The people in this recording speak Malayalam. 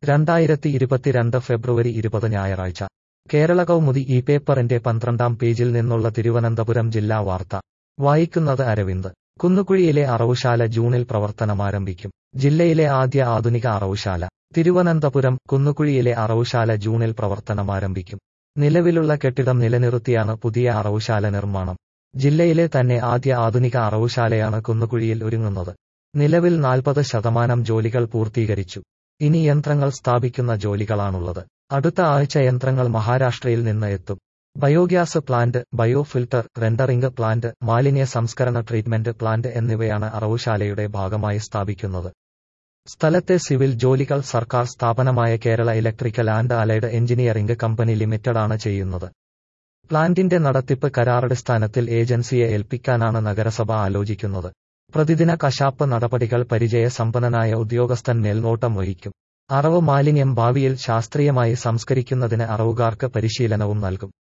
രണ്ടായിരത്തി ഇരുപത്തിരണ്ട് ഫെബ്രുവരി ഇരുപത് ഞായറാഴ്ച കേരള കൗമുദി ഈ പേപ്പറിന്റെ പന്ത്രണ്ടാം പേജിൽ നിന്നുള്ള തിരുവനന്തപുരം ജില്ലാ വാർത്ത വായിക്കുന്നത് അരവിന്ദ് കുന്നുകുഴിയിലെ അറവുശാല ജൂണിൽ പ്രവർത്തനമാരംഭിക്കും ജില്ലയിലെ ആദ്യ ആധുനിക അറവുശാല തിരുവനന്തപുരം കുന്നുകുഴിയിലെ അറവുശാല ജൂണിൽ പ്രവർത്തനമാരംഭിക്കും നിലവിലുള്ള കെട്ടിടം നിലനിർത്തിയാണ് പുതിയ അറവുശാല നിർമ്മാണം ജില്ലയിലെ തന്നെ ആദ്യ ആധുനിക അറവുശാലയാണ് കുന്നുകുഴിയിൽ ഒരുങ്ങുന്നത് നിലവിൽ നാൽപ്പത് ശതമാനം ജോലികൾ പൂർത്തീകരിച്ചു ഇനി യന്ത്രങ്ങൾ സ്ഥാപിക്കുന്ന ജോലികളാണുള്ളത് അടുത്ത ആഴ്ച യന്ത്രങ്ങൾ മഹാരാഷ്ട്രയിൽ നിന്ന് എത്തും biogas plant biofilter rendering plant മാലിന്യ സംസ്കരണ ട്രീറ്റ്മെന്റ് പ്ലാന്റ് എന്നിവയാണ് അറവുശാലയുടെ ഭാഗമായി സ്ഥാപിക്കുന്നത് സ്ഥലത്തെ സിവിൽ ജോലികൾ സർക്കാർ സ്ഥാപനമായ Kerala electrical and allied engineering company ലിമിറ്റഡാണ് ചെയ്യുന്നത് പ്ലാന്റിന്റെ നടത്തിപ്പ് കരാറടിസ്ഥാനത്തിൽ ഏജൻസിയെ ഏൽപ്പിക്കാനാണ് നഗരസഭ ആലോചിക്കുന്നത് പ്രതിദിന കശാപ്പ് നടപടികൾ പരിചയസമ്പന്നനായ ഉദ്യോഗസ്ഥൻ മേൽനോട്ടം വഹിക്കും അറവ് മാലിന്യം ഭാവിയിൽ ശാസ്ത്രീയമായി സംസ്കരിക്കുന്നതിന് അറവുകാർക്ക് പരിശീലനവും നൽകും